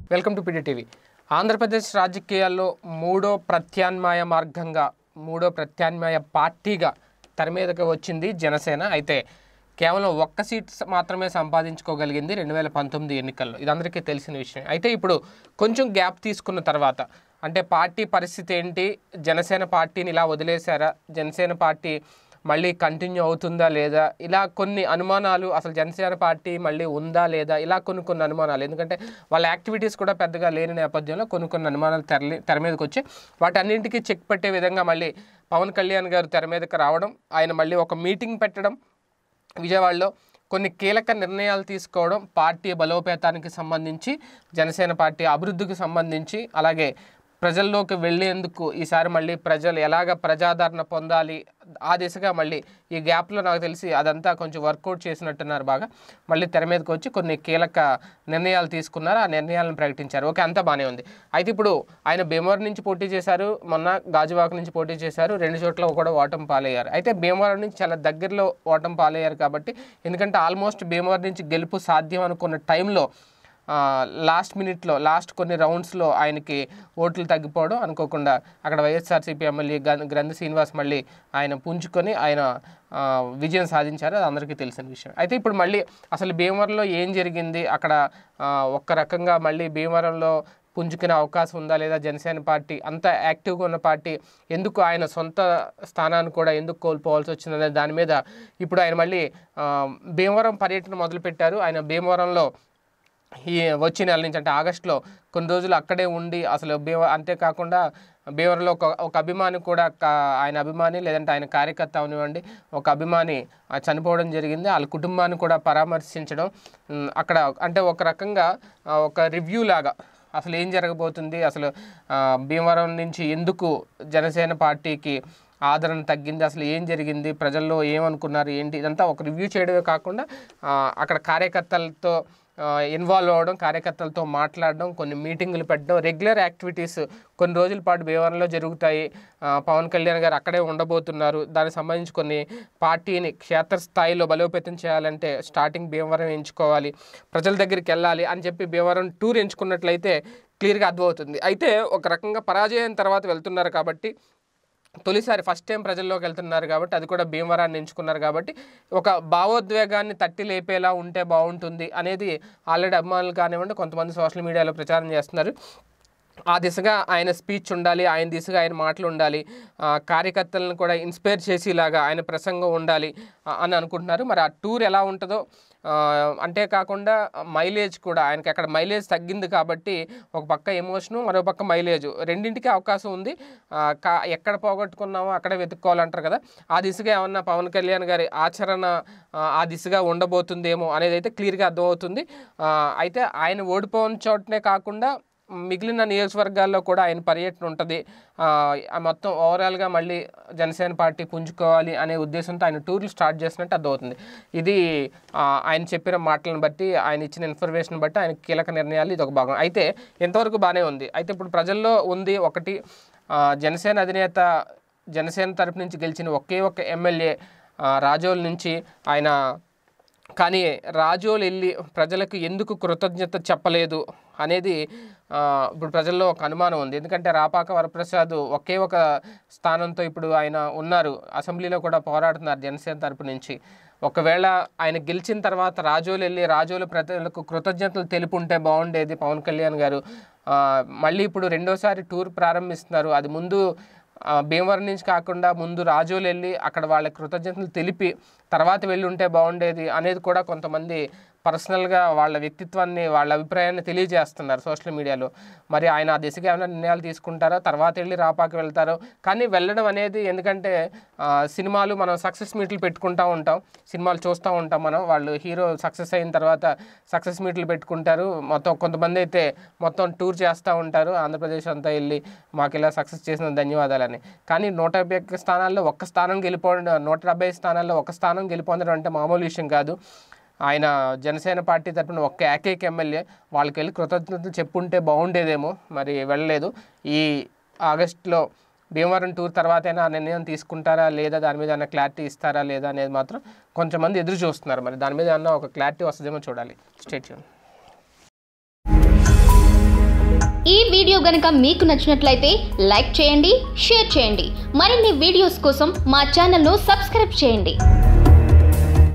welcome to TV Andhra Pradesh రాజకీయాల్లో మూడో ప్రత్యామ్నాయ మార్గంగా మూడో ప్రత్యామ్నాయ పార్టీగా తెర మీదకి వచ్చింది జనసేన అయితే కేవలం ఒక్క సీట్ స- మాత్రమే సంపాదించుకోగలిగింది రెండు వేల పంతొమ్మిది ఎన్నికల్లో ఇది అందరికీ తెలిసిన విషయం అయితే ఇప్పుడు కొంచెం గ్యాప్ తీసుకున్న తర్వాత అంటే పార్టీ పరిస్థితి ఏంటి జనసేన పార్టీని ఇలా వదిలేశారా జనసేన పార్టీ మళ్ళీ కంటిన్యూ అవుతుందా లేదా ఇలా కొన్ని అనుమానాలు అసలు జనసేన పార్టీ మళ్ళీ ఉందా లేదా ఇలా కొన్ని కొన్ని అనుమానాలు ఎందుకంటే వాళ్ళ యాక్టివిటీస్ కూడా పెద్దగా లేని నేపథ్యంలో కొన్ని కొన్ని అనుమానాలు తెరలి తెర మీదకి వచ్చి వాటన్నింటికీ చెక్ పెట్టే విధంగా మళ్ళీ పవన్ కళ్యాణ్ గారు తెర మీదకి రావడం ఆయన మళ్ళీ ఒక మీటింగ్ పెట్టడం విజయవాడలో కొన్ని కీలక నిర్ణయాలు తీసుకోవడం పార్టీ బలోపేతానికి సంబంధించి జనసేన పార్టీ అభివృద్ధికి సంబంధించి అలాగే ప్రజల్లోకి వెళ్ళేందుకు ఈసారి మళ్ళీ ప్రజలు ఎలాగ ప్రజాదరణ పొందాలి ఆ దిశగా మళ్ళీ ఈ గ్యాప్లో నాకు తెలిసి అదంతా కొంచెం వర్కౌట్ చేసినట్టున్నారు బాగా మళ్ళీ తెర మీదకి వచ్చి కొన్ని కీలక నిర్ణయాలు తీసుకున్నారు ఆ నిర్ణయాలను ప్రకటించారు ఓకే అంతా బాగానే ఉంది అయితే ఇప్పుడు ఆయన భీమవరం నుంచి పోటీ చేశారు మొన్న గాజువాక నుంచి పోటీ చేశారు రెండు చోట్ల కూడా ఓటమి పాలయ్యారు అయితే భీమవరం నుంచి చాలా దగ్గరలో ఓటమి పాలయ్యారు కాబట్టి ఎందుకంటే ఆల్మోస్ట్ భీమవరం నుంచి గెలుపు సాధ్యం అనుకున్న టైంలో ఆ, లాస్ట్ మినిట్లో లాస్ట్ కొన్ని రౌండ్స్లో ఆయనకి ఓట్లు తగ్గిపోవడం అనుకోకుండా అక్కడ వైఎస్ఆర్సీపీ ఎమ్మెల్యే గన్- గ్రంథి శ్రీనివాస్ మళ్ళీ ఆయన పుంజుకొని ఆయన ఆ, విజయం సాధించారు అది అందరికీ తెలిసిన విషయం అయితే ఇప్పుడు మళ్ళీ అసలు భీమవరంలో ఏం జరిగింది అక్కడ ఆ, ఒక్క రకంగా మళ్ళీ భీమవరంలో పుంజుకునే అవకాశం ఉందా లేదా జనసేన పార్టీ అంత యాక్టివ్గా ఉన్న పార్టీ ఎందుకు ఆయన సొంత స్థానాన్ని కూడా ఎందుకు కోల్పోవాల్సి వచ్చిందనే దాని మీద ఇప్పుడు ఆయన మళ్ళీ ఆ, భీమవరం పర్యటన మొదలుపెట్టారు ఆయన భీమవరంలో ఈ వచ్చే నెల నుంచి అంటే ఆగస్టులో కొన్ని రోజులు అక్కడే ఉండి అసలు భీమ అంతేకాకుండా భీమవరంలో ఒక ఒక అభిమాని కూడా కా- ఆయన అభిమాని లేదంటే ఆయన కార్యకర్త అవనివ్వండి ఒక అభిమాని ఆ, చనిపోవడం జరిగింది వాళ్ళ కుటుంబాన్ని కూడా పరామర్శించడం ఉమ్, అక్కడ అంటే ఒక రకంగా ఆ, ఒక రివ్యూ లాగా అసలు ఏం జరగబోతుంది అసలు ఆ, భీమవరం నుంచి ఎందుకు జనసేన పార్టీకి ఆదరణ తగ్గింది అసలు ఏం జరిగింది ప్రజల్లో ఏమనుకున్నారు ఏంటి ఇదంతా ఒక రివ్యూ చేయడమే కాకుండా ఆ, అక్కడ కార్యకర్తలతో ఇన్వాల్వ్ అవ్వడం కార్యకర్తలతో మాట్లాడడం కొన్ని మీటింగులు పెట్టడం రెగ్యులర్ యాక్టివిటీస్ కొన్ని రోజుల పాటు భీమవరంలో జరుగుతాయి ఆ, పవన్ కళ్యాణ్ గారు అక్కడే ఉండబోతున్నారు దానికి సంబంధించి కొన్ని పార్టీని క్షేత్రస్థాయిలో బలోపేతం చేయాలంటే స్టార్టింగ్ భీమవరం ఎంచుకోవాలి ప్రజల దగ్గరికి వెళ్ళాలి అని చెప్పి భీమవరం టూర్ ఎంచుకున్నట్లయితే క్లియర్గా అర్థమవుతుంది అయితే ఒక రకంగా పరాజయం తర్వాత వెళ్తున్నారు కాబట్టి తొలిసారి ఫస్ట్ టైం ప్రజల్లోకి వెళ్తున్నారు కాబట్టి అది కూడా భీమవరాన్ని ఎంచుకున్నారు కాబట్టి ఒక భావోద్వేగాన్ని తట్టి లేపేలా ఉంటే బాగుంటుంది అనేది ఆల్రెడీ అభిమానులు కానివ్వండి కొంతమంది సోషల్ మీడియాలో ప్రచారం చేస్తున్నారు ఆ దిశగా ఆయన స్పీచ్ ఉండాలి ఆయన దిశగా ఆయన మాటలు ఉండాలి ఆ, కార్యకర్తలను కూడా ఇన్స్పైర్ చేసేలాగా ఆయన ప్రసంగం ఉండాలి ఆ, అని అనుకుంటున్నారు మరి ఆ టూర్ ఎలా ఉంటుందో ఆ, అంతేకాకుండా మైలేజ్ కూడా ఆయనకి అక్కడ మైలేజ్ తగ్గింది కాబట్టి ఒక పక్క ఎమోషను మరో పక్క మైలేజ్ రెండింటికి అవకాశం ఉంది ఆ, కా ఎక్కడ పోగొట్టుకున్నామో అక్కడే వెతుక్కోవాలంటారు కదా ఆ దిశగా ఏమన్నా పవన్ కళ్యాణ్ గారి ఆచరణ ఆ, ఆ దిశగా ఉండబోతుందేమో అనేది అయితే క్లియర్గా అర్థమవుతుంది ఆ, అయితే ఆయన ఓడిపోయిన చోటనే కాకుండా మిగిలిన నియోజకవర్గాల్లో కూడా ఆయన పర్యటన ఉంటుంది ఆ, ఆ మొత్తం ఓవరాల్గా మళ్ళీ జనసేన పార్టీ పుంజుకోవాలి అనే ఉద్దేశంతో ఆయన టూర్లు స్టార్ట్ చేసినట్టు అర్థమవుతుంది ఇది ఆ, ఆయన చెప్పిన మాటలను బట్టి ఆయన ఇచ్చిన ఇన్ఫర్మేషన్ బట్టి ఆయన కీలక నిర్ణయాలు ఇది ఒక భాగం అయితే ఎంతవరకు బాగానే ఉంది అయితే ఇప్పుడు ప్రజల్లో ఉంది ఒకటి ఆ, జనసేన అధినేత జనసేన తరపు నుంచి గెలిచిన ఒకే ఒక ఎమ్మెల్యే రాజోల్ నుంచి ఆయన కానీ రాజోలు వెళ్ళి ప్రజలకు ఎందుకు కృతజ్ఞత చెప్పలేదు అనేది ఆ, ఇప్పుడు ప్రజల్లో ఒక అనుమానం ఉంది ఎందుకంటే రాపాక వరప్రసాద్ ఒకే ఒక స్థానంతో ఇప్పుడు ఆయన ఉన్నారు అసెంబ్లీలో కూడా పోరాడుతున్నారు జనసేన తరపు నుంచి ఒకవేళ ఆయన గెలిచిన తర్వాత రాజోలు వెళ్ళి రాజోలు ప్రజలకు కృతజ్ఞతలు తెలుపుంటే బాగుండేది పవన్ కళ్యాణ్ గారు ఆ, మళ్ళీ ఇప్పుడు రెండోసారి టూర్ ప్రారంభిస్తున్నారు అది ముందు ఆ, భీమవరం నుంచి కాకుండా ముందు రాజోలు వెళ్ళి అక్కడ వాళ్ళ కృతజ్ఞతలు తెలిపి తర్వాత వెళ్ళి ఉంటే బాగుండేది అనేది కూడా కొంతమంది పర్సనల్గా వాళ్ళ వ్యక్తిత్వాన్ని వాళ్ళ అభిప్రాయాన్ని తెలియజేస్తున్నారు సోషల్ మీడియాలో మరి ఆయన ఆ దిశగా ఏమైనా నిర్ణయాలు తీసుకుంటారో తర్వాత వెళ్ళి రాపాకి వెళ్తారో కానీ వెళ్ళడం అనేది ఎందుకంటే ఆ, సినిమాలు మనం సక్సెస్ మీట్లు పెట్టుకుంటూ ఉంటాం సినిమాలు చూస్తూ ఉంటాం మనం వాళ్ళు హీరో సక్సెస్ అయిన తర్వాత సక్సెస్ మీట్లు పెట్టుకుంటారు మొత్తం కొంతమంది అయితే మొత్తం టూర్ చేస్తూ ఉంటారు ఆంధ్రప్రదేశ్ అంతా వెళ్ళి మాకు ఇలా సక్సెస్ చేసిన ధన్యవాదాలని కానీ నూట డెబ్బై ఒక్క స్థానాల్లో ఒక్క స్థానం గెలిపోవడం నూట డెబ్బై స్థానాల్లో ఒక స్థానం గెలిపొందడం అంటే మామూలు విషయం కాదు ఆయన జనసేన పార్టీ తరపున ఒక్క ఏకైక ఎమ్మెల్యే వాళ్ళకి వెళ్ళి కృతజ్ఞతలు చెప్పుంటే బాగుండేదేమో మరి వెళ్ళలేదు ఈ ఆగస్టులో భీమవరం టూర్ తర్వాతైనా ఆ నిర్ణయం తీసుకుంటారా లేదా దాని మీద ఏమైనా క్లారిటీ ఇస్తారా లేదా అనేది మాత్రం కొంతమంది ఎదురు చూస్తున్నారు మరి దాని మీద ఏమన్నా ఒక క్లారిటీ వస్తుందేమో చూడాలి స్టేట్ ఈ వీడియో గనక మీకు నచ్చినట్లయితే లైక్ చేయండి షేర్ చేయండి మరిన్ని వీడియోస్ కోసం మా ఛానల్ను సబ్స్క్రైబ్ చేయండి